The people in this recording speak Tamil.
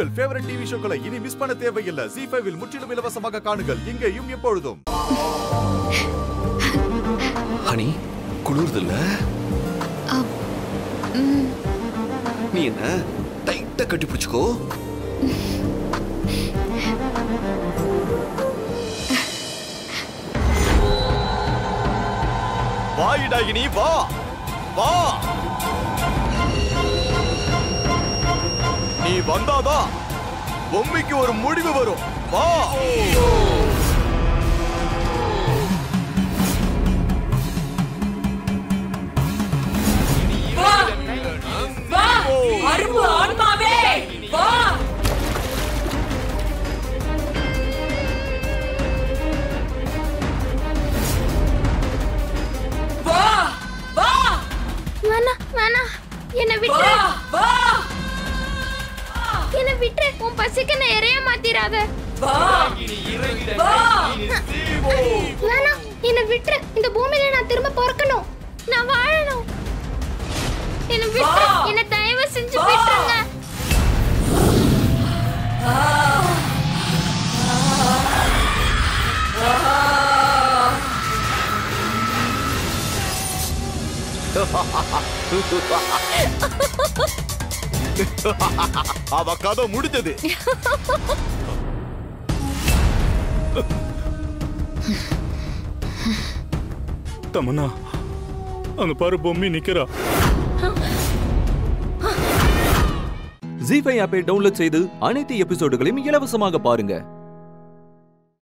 உங்கள் ஃபேவரட் டிவி ஷோக்களை இனி மிஸ் பண்ண தேவையில்லை ஜி ஃபைவில் முற்றிலும் இலவசமாக காணுங்கள் இங்கேயும் எப்பொழுதும் ஹனி குளிர்தில்ல நீ என்ன டைட்டா கட்டி பிடிச்சுக்கோ வாயிடாகினி வா வா நீ வந்தாதான் பொம்மைக்கு ஒரு முடிவு வரும் வா வா வா அரும்பு ஆன்மாவே வா வா வா வேணா வேணா என்ன வா விட்டு வா என்ன விட்டு உன் பசிக்கு நான் இறைய மாத்திராத வா வா வேணா என்ன விட்டு இந்த பூமியில நான் திரும்ப பிறக்கணும் நான் வாழணும் என்ன விட்டு வா. என்ன தயவு செஞ்சு வா. விட்டுருங்க அவ கதை முடிஞ்சது தமன்னா அங்க பாரு பொம்மி நிக்கிறா ஜி ஃபைவ் ஆப்பை டவுன்லோட் செய்து அனைத்து எபிசோடுகளையும் இலவசமாக பாருங்க